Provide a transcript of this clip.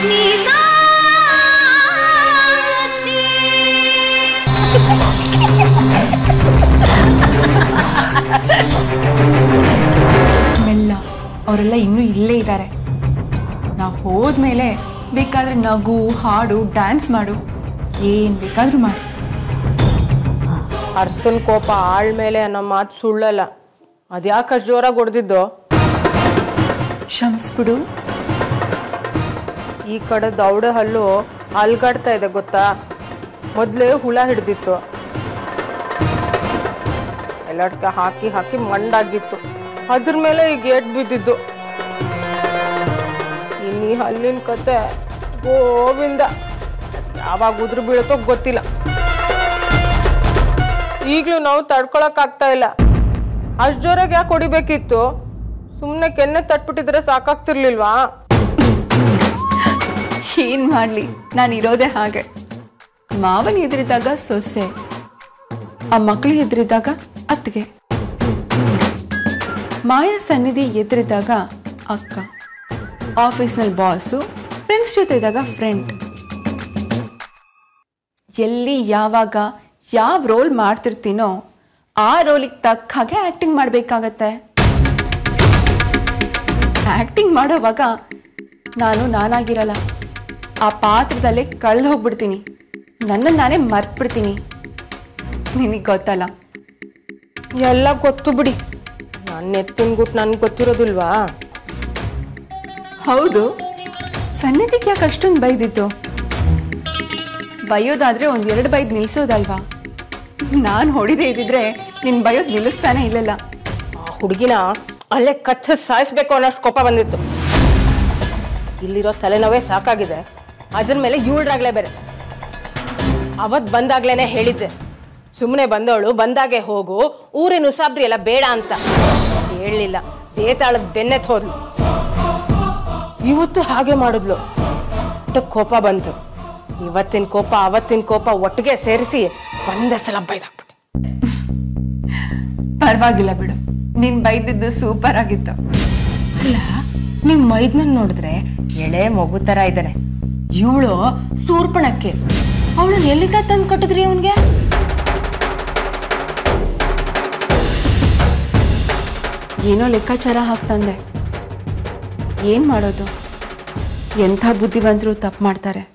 ಮೆಲ್ಲ ಅವರೆಲ್ಲ ಇನ್ನೂ ಇಲ್ಲೇ ಇದ್ದಾರೆ ನಾವು ಹೋದ್ಮೇಲೆ ಬೇಕಾದ್ರೆ ನಗು ಹಾಡು ಡ್ಯಾನ್ಸ್ ಮಾಡು ಏನು ಬೇಕಾದ್ರೂ ಮಾಡು ಅರ್ಸನ್ ಕೋಪ ಆಳ್ ಮೇಲೆ ಅನ್ನೋ ಮಾತು ಸುಳ್ಳಲ್ಲ ಅದ್ಯಾಕಷ್ಟು ಜೋರಾಗಿ ಹೊಡೆದಿದ್ದು ಕ್ಷಮಿಸ್ಬಿಡು ಈ ಕಡೆ ದೌಡೆ ಹಲ್ಲು ಅಲ್ಗಾಡ್ತಾ ಇದೆ ಗೊತ್ತಾ ಮೊದಲೇ ಹುಳ ಹಿಡ್ದಿತ್ತು ಎಲ್ಲಡ್ಕ ಹಾಕಿ ಹಾಕಿ ಮಂಡಾಗಿತ್ತು ಅದ್ರ ಮೇಲೆ ಈಗ ಏಟ್ ಬಿದ್ದಿದ್ದು ಇನ್ನು ಈ ಹಲ್ಲಿನ ಕತೆ ಗೋವಿಂದ ಯಾವಾಗ ಉದ್ರ ಬೀಳುತ್ತೋ ಗೊತ್ತಿಲ್ಲ ಈಗಲೂ ನಾವು ತಡ್ಕೊಳಕ್ ಆಗ್ತಾ ಇಲ್ಲ ಅಷ್ಟು ಜೋರಾಗಿ ಯಾಕೆ ಹೊಡಿಬೇಕಿತ್ತು ಸುಮ್ಮನೆ ಕೆನ್ನೆ ತಟ್ಬಿಟ್ಟಿದ್ರೆ ಸಾಕಾಗ್ತಿರ್ಲಿಲ್ವಾ ಏನು ಮಾಡಲಿ ನಾನು ಇರೋದೇ ಹಾಗೆ ಮಾವನ ಎದುರಿದಾಗ ಸೊಸೆ ಆ ಮಕ್ಕಳು ಎದುರಿದಾಗ ಅತ್ತಿಗೆ ಮಾಯಾ ಸನ್ನಿಧಿ ಎದುರಿದಾಗ ಅಕ್ಕ ಆಫೀಸ್ನಲ್ಲಿ ಬಾಸು ಫ್ರೆಂಡ್ಸ್ ಜೊತೆ ಇದ್ದಾಗ ಫ್ರೆಂಡ್ ಎಲ್ಲಿ ಯಾವಾಗ ಯಾವ ರೋಲ್ ಮಾಡ್ತಿರ್ತೀನೋ ಆ ರೋಲಿಗೆ ತಕ್ಕ ಹಾಗೆ ಆ್ಯಕ್ಟಿಂಗ್ ಮಾಡಬೇಕಾಗತ್ತೆ ಆ್ಯಕ್ಟಿಂಗ್ ಮಾಡೋವಾಗ ನಾನು ನಾನಾಗಿರಲ್ಲ ಆ ಪಾತ್ರದಲ್ಲೇ ಕಳೆದು ಹೋಗ್ಬಿಡ್ತೀನಿ ನನ್ನನ್ನು ನಾನೇ ಮರ್ತ್ಬಿಡ್ತೀನಿ ನಿನಗೆ ಗೊತ್ತಲ್ಲ ಎಲ್ಲ ಗೊತ್ತು ಬಿಡಿ ನನ್ನ ಎತ್ತಿನ ಗುಟ್ಟು ನನ್ಗೆ ಗೊತ್ತಿರೋದಿಲ್ವಾ ಹೌದು ಸನ್ನಿಧಿಗೆ ಯಾಕೆ ಅಷ್ಟೊಂದು ಬೈದಿತ್ತು ಬೈಯೋದಾದ್ರೆ ಒಂದು ಎರಡು ಬೈದು ನಿಲ್ಲಿಸೋದಲ್ವಾ ನಾನು ಹೊಡಿದೇ ಇದ್ದಿದ್ರೆ ನಿನ್ನ ಬೈಯೋದು ನಿಲ್ಲಿಸ್ತಾನೆ ಇಲ್ಲಲ್ಲ ಆ ಹುಡುಗಿನ ಅಲ್ಲೇ ಕಚ್ಚ ಸಾಯಿಸ್ಬೇಕು ಅನ್ನೋಷ್ಟು ಕೋಪ ಬಂದಿತ್ತು ಇಲ್ಲಿರೋ ತಲೆನೋವೇ ಸಾಕಾಗಿದೆ ಅದ್ರ ಮೇಲೆ ಇವಳ್ರಾಗ್ಲೇ ಬೇರೆ ಅವತ್ ಬಂದಾಗ್ಲೇನೆ ಹೇಳಿದ್ದೆ ಸುಮ್ಮನೆ ಬಂದವಳು ಬಂದಾಗೆ ಹೋಗು ಊರಿನ ಉಸಾಬ್ರಿ ಎಲ್ಲ ಬೇಡ ಅಂತ ಹೇಳಲಿಲ್ಲ ಬೇತಾಳದ ಬೆನ್ನೆತ್ ಹೋದ್ಲು ಇವತ್ತು ಹಾಗೆ ಮಾಡಿದ್ಲು ಒಟ್ಟು ಕೋಪ ಬಂತು ಇವತ್ತಿನ ಕೋಪ ಅವತ್ತಿನ ಕೋಪ ಒಟ್ಟಿಗೆ ಸೇರಿಸಿ ಒಂದೇ ಸಲ ಬೈದಾಕ್ಬಿಟ್ಟೆ ಪರವಾಗಿಲ್ಲ ಬಿಡು ನೀನು ಬೈದಿದ್ದು ಸೂಪರ್ ಆಗಿತ್ತು ಅಲ್ಲ ನಿಮ್ ಮೈದ್ನ ನೋಡಿದ್ರೆ ಎಳೆ ಮಗು ತರ ಇದ್ದಾನೆ ಇವಳು ಸೂರ್ಪಣಕ್ಕೆ ಅವಳು ಎಲ್ಲಿಂದ ತಂದು ಕಟ್ಟಿದ್ರಿ ಅವನ್ಗೆ ಏನೋ ಲೆಕ್ಕಾಚಾರ ಹಾಕ್ತಂದೆ ಏನು ಮಾಡೋದು ಎಂಥ ಬುದ್ಧಿವಂತರು ತಪ್ಪು ಮಾಡ್ತಾರೆ